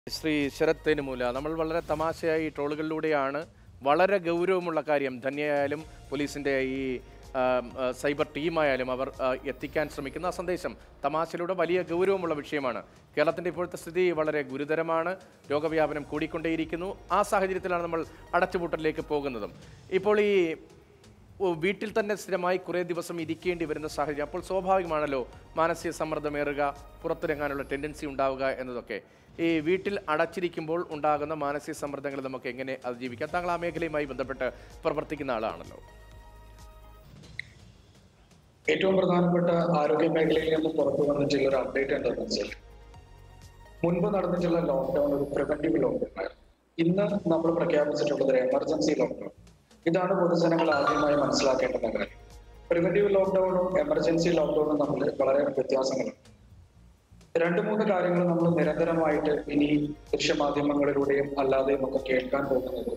ശ്രീ ശരത് തേനുമൂല നമ്മൾ വളരെ തമാശയായി ട്രോളുകളിലൂടെയാണ് വളരെ ഗൗരവമുള്ള കാര്യം ധന്യയായാലും പോലീസിൻ്റെ ഈ ആ, ആ, സൈബർ ടീമായാലും അവർ ആ, എത്തിക്കാൻ ശ്രമിക്കുന്ന ആ സന്ദേശം തമാശയിലൂടെ വലിയ ഗൗരവമുള്ള വിഷയമാണ് കേരളത്തിൻ്റെ ഇപ്പോഴത്തെ സ്ഥിതി വളരെ ഗുരുതരമാണ് രോഗവ്യാപനം കൂടിക്കൊണ്ടേയിരിക്കുന്നു ആ സാഹചര്യത്തിലാണ് നമ്മൾ അടച്ചുപൂട്ടലിലേക്ക് പോകുന്നതും ഇപ്പോൾ ഈ ഓ, വീട്ടിൽ തന്നെ സ്ഥിരമായി കുറേ ദിവസം ഇരിക്കേണ്ടി വരുന്ന സാഹചര്യം അപ്പോൾ സ്വാഭാവികമാണല്ലോ മാനസിക സമ്മർദ്ദമേറുക പുറത്തിറങ്ങാനുള്ള ടെൻഡൻസി ഉണ്ടാവുക എന്നതൊക്കെ ഈ വീട്ടിൽ അടച്ചിരിക്കുമ്പോൾ ഉണ്ടാകുന്ന മാനസിക സമ്മർദ്ദങ്ങൾ നമുക്ക് എങ്ങനെ അതിജീവിക്കാം താങ്കൾ ആ മേഖലയുമായി ബന്ധപ്പെട്ട് പ്രവർത്തിക്കുന്ന ആളാണല്ലോ ഏറ്റവും പ്രധാനപ്പെട്ട ആരോഗ്യ മേഖലയിൽ നിന്ന് പുറത്തു വന്നിട്ടുള്ള ഒരു അപ്ഡേറ്റ് എന്താണെന്ന് വെച്ചാൽ മുൻപ് നടന്നിട്ടുള്ള ലോക്ക്ഡൌൺ ഒരു പ്രിവെന്റീവ് ലോക്ക്ഡൌൺ ആയിരുന്നു ഇന്ന് നമ്മൾ പ്രഖ്യാപിച്ചിട്ടുള്ളത് ഒരു എമർജൻസി ലോക്ക്ഡൌൺ ഇതാണ് പൊതുജനങ്ങൾ ആദ്യമായി മനസ്സിലാക്കേണ്ട കാര്യം പ്രിവെന്റീവ് ലോക്ക്ഡൌണും എമർജൻസി ലോക്ക്ഡൌണും തമ്മിൽ വളരെ വ്യത്യാസങ്ങളുണ്ട് രണ്ട് മൂന്ന് കാര്യങ്ങൾ നമ്മൾ നിരന്തരമായിട്ട് ഇനി ദൃശ്യമാധ്യമങ്ങളിലൂടെയും അല്ലാതെയും ഒക്കെ കേൾക്കാൻ പോകുന്നത്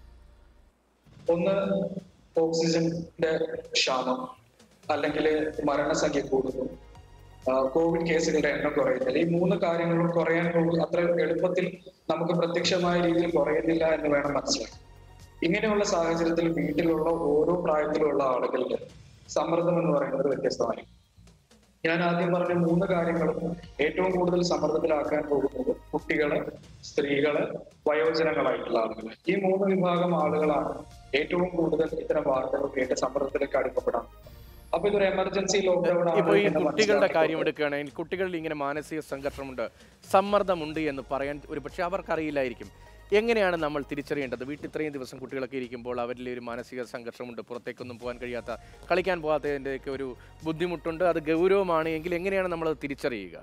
ഒന്ന് ഓക്സിജന്റെ ക്ഷാമം അല്ലെങ്കിൽ മരണസംഖ്യ കൂടുന്നു ആ, കോവിഡ് കേസുകളുടെ എണ്ണം കുറയുന്നില്ല ഈ മൂന്ന് കാര്യങ്ങളും കുറയാൻ പോകും അത്ര എളുപ്പത്തിൽ നമുക്ക് പ്രത്യക്ഷമായ രീതിയിൽ കുറയുന്നില്ല എന്ന് വേണം മനസ്സിലാക്കാൻ ഇങ്ങനെയുള്ള സാഹചര്യത്തിൽ വീട്ടിലുള്ള ഓരോ പ്രായത്തിലുള്ള ആളുകളുടെ സമ്മർദ്ദം എന്ന് പറയുന്നത് വ്യത്യസ്തമായിരിക്കും ഞാൻ ആദ്യം പറഞ്ഞ മൂന്ന് കാര്യങ്ങളും ഏറ്റവും കൂടുതൽ സമ്മർദ്ദത്തിലാക്കാൻ പോകുന്നത് കുട്ടികള് സ്ത്രീകള് വയോജനങ്ങളായിട്ടുള്ള ആളുകൾ ഈ മൂന്ന് വിഭാഗം ആളുകളാണ് ഏറ്റവും കൂടുതൽ ഇത്തരം വാർത്തകൾ കേട്ട് സമ്മർദ്ദത്തിലേക്ക് അടുക്കപ്പെടാൻ അപ്പൊ ഇതൊരു എമർജൻസി ലോക്ക്ഡൌൺ ഇപ്പോൾ ഈ കുട്ടികളുടെ കാര്യം എടുക്കുകയാണെങ്കിൽ കുട്ടികളിൽ ഇങ്ങനെ മാനസിക സംഘർഷമുണ്ട് സമ്മർദ്ദമുണ്ട് എന്ന് പറയാൻ ഒരു പക്ഷേ അവർക്കറിയില്ലായിരിക്കും എങ്ങനെയാണ് നമ്മൾ തിരിച്ചറിയേണ്ടത് വീട്ടിൽ ഇത്രയും ദിവസം കുട്ടികളൊക്കെ ഇരിക്കുമ്പോൾ അവരിൽ ഒരു മാനസിക സംഘർഷമുണ്ട് പുറത്തേക്കൊന്നും പോകാൻ കഴിയാത്ത കളിക്കാൻ പോകാത്തതിൻ്റെയൊക്കെ ഒരു ബുദ്ധിമുട്ടുണ്ട് അത് ഗൗരവമാണ് എങ്കിൽ എങ്ങനെയാണ് നമ്മൾ തിരിച്ചറിയുക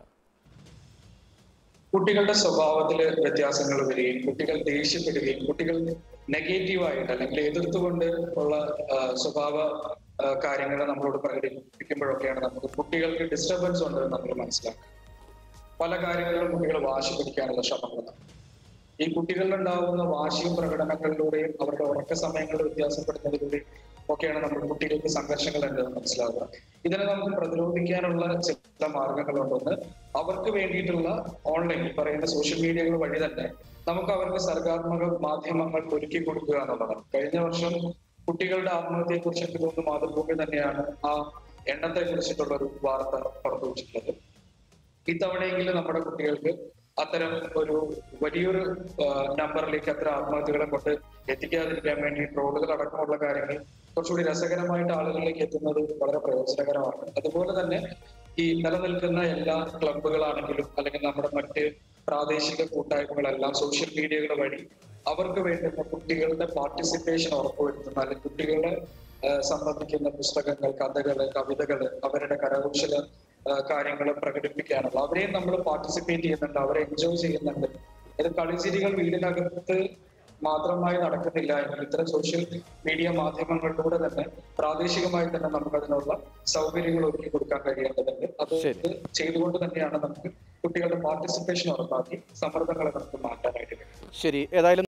കുട്ടികളുടെ സ്വഭാവത്തിൽ വ്യത്യാസങ്ങൾ വരികയും കുട്ടികൾ ദേഷ്യപ്പെടുകയും കുട്ടികൾ നെഗറ്റീവായിട്ട് അല്ലെങ്കിൽ എതിർത്തുകൊണ്ട് ഉള്ള ആ, സ്വഭാവ കാര്യങ്ങൾ നമ്മളോട് പ്രകടിപ്പിക്കുമ്പോഴൊക്കെയാണ് നമുക്ക് കുട്ടികൾക്ക് ഡിസ്റ്റർബൻസ് ഉണ്ടെന്ന് നമ്മൾ മനസ്സിലാക്കുക പല കാര്യങ്ങളിലും കുട്ടികൾ വാശി പിടിക്കാനുള്ള ശ്രമങ്ങൾ നടത്തും. ഈ കുട്ടികളിലുണ്ടാവുന്ന വാശിയും പ്രകടനങ്ങളിലൂടെയും അവരുടെ ഉറക്ക സമയങ്ങൾ വ്യത്യാസപ്പെടുന്നതിലൂടെയും ഒക്കെയാണ് നമ്മൾ കുട്ടികൾക്ക് സംഘർഷങ്ങൾ ഉണ്ടെന്ന് മനസ്സിലാക്കുക ഇതിനെ നമുക്ക് പ്രതിരോധിക്കാനുള്ള ചില മാർഗങ്ങളുണ്ടെന്ന് അവർക്ക് വേണ്ടിയിട്ടുള്ള ഓൺലൈൻ ഈ പറയുന്ന സോഷ്യൽ മീഡിയകൾ വഴി തന്നെ നമുക്ക് അവർക്ക് സർഗാത്മക മാധ്യമങ്ങൾ ഒരുക്കി കൊടുക്കുക എന്നുള്ളതാണ് കഴിഞ്ഞ വർഷം കുട്ടികളുടെ ആത്മഹത്യയെ കുറിച്ച് എനിക്ക് തോന്നുന്നു മാതൃഭൂമി തന്നെയാണ് ആ എണ്ണത്തെ കുറിച്ചിട്ടുള്ള ഒരു വാർത്ത പുറത്തുവിച്ചിട്ടുള്ളത് ഇത്തവണയെങ്കിലും നമ്മുടെ കുട്ടികൾക്ക് അത്തരം ഒരു വലിയൊരു ആ, നമ്പറിലേക്ക് അത്തരം ആത്മഹത്യകളെ കൊണ്ട് എത്തിക്കാതിരിക്കാൻ വേണ്ടി ട്രോളുകൾ അടക്കമുള്ള കാര്യങ്ങൾ കുറച്ചുകൂടി രസകരമായിട്ട് ആളുകളിലേക്ക് എത്തുന്നത് വളരെ പ്രയോജനകരമാണ് അതുപോലെ തന്നെ ഈ നിലനിൽക്കുന്ന എല്ലാ ക്ലബുകളാണെങ്കിലും അല്ലെങ്കിൽ നമ്മുടെ മറ്റ് പ്രാദേശിക കൂട്ടായ്മകളെല്ലാം സോഷ്യൽ മീഡിയകൾ വഴി അവർക്ക് വേണ്ടുന്ന കുട്ടികളുടെ പാർട്ടിസിപ്പേഷൻ ഉറപ്പുവരുത്തുന്ന അല്ലെങ്കിൽ കുട്ടികളെ ആ, സംബന്ധിക്കുന്ന പുസ്തകങ്ങൾ കഥകള് കവിതകള് അവരുടെ കരകൗശല കാര്യങ്ങൾ പ്രകടിപ്പിക്കാനുള്ള അവരെയും നമ്മൾ പാർട്ടിസിപ്പേറ്റ് ചെയ്യുന്നുണ്ട് അവരെ എൻജോയ് ചെയ്യുന്നുണ്ട് ഇത് കളിച്ചിരികൾ വീടിനകത്ത് മാത്രമായി നടക്കുന്നില്ല എങ്കിൽ ഇത്തരം സോഷ്യൽ മീഡിയ മാധ്യമങ്ങളിലൂടെ തന്നെ പ്രാദേശികമായി തന്നെ നമുക്ക് അതിനുള്ള സൗകര്യങ്ങൾ ഒരുക്കി കൊടുക്കാൻ കഴിയേണ്ടതുണ്ട് അത് ശരി. ചെയ്തുകൊണ്ട് തന്നെയാണ് നമുക്ക് കുട്ടികളുടെ പാർട്ടിസിപ്പേഷൻ ഉറപ്പാക്കി സമ്മർദ്ദങ്ങളെ നമുക്ക് മാറ്റാനായിട്ട് കഴിയും ശരി ഏതായാലും